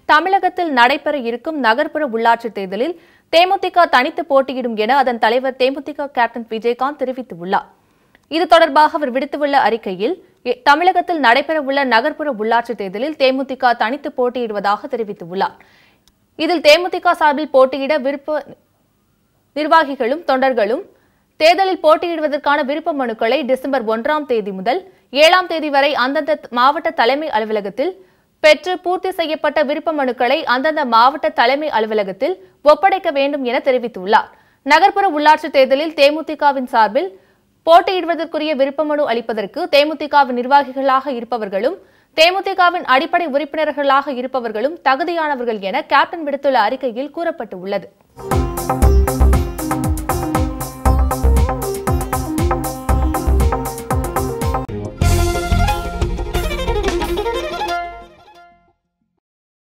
தமிழகத்தில் நடைபெற இருக்கும் நகர்ப்புற உள்ளாட்சித் தேர்தலில் தேமுதிக தனித்து போட்டியிடும் என அதன் தலைவர் தேமுதிக கேப்டன் விஜயகாந்த் தெரிவித்துள்ளார் இது தொடர்பாக அவர் விடுத்துள்ள அறிக்கையில் எ- தமிழகத்தில் நடைபெறவுள்ள நகர்ப்புற உள்ளாட்சித் தேர்தலில் தேமுதிக தனித்து போட்டியிடுவதாக தெரிவித்துள்ளார் இதில் தேமுதிக சார்பில் போட்டியிட விருப்ப நிர்வாகிகளும் தொண்டர்களும் தேர்தலில் போட்டியிடுவதற்கான விருப்ப மனுக்களை டிசம்பர் ஒன்றாம் தேதி முதல் ஏழாம் தேதி வரை அந்தந்த மாவட்ட தலைமை அலுவலகத்தில் பெற்று பூர்த்தி செய்யப்பட்ட விருப்ப மனுக்களை அந்தந்த மாவட்ட தலைமை அலுவலகத்தில் ஒப்படைக்க வேண்டும் என தெரிவித்துள்ளார் நகர்ப்புற உள்ளாட்சி தேர்தலில் தேமுதிகவின் சார்பில் போட்டியிடுவதற்குரிய விருப்ப மனு அளிப்பதற்கு தேமுதிகவின் நிர்வாகிகளாக இருப்பவர்களும் தேமுதிகவின் அடிப்படை உறுப்பினர்களாக இருப்பவர்களும் தகுதியானவர்கள் என கேப்டன் விடுத்துள்ள அறிக்கையில் கூறப்பட்டுள்ளது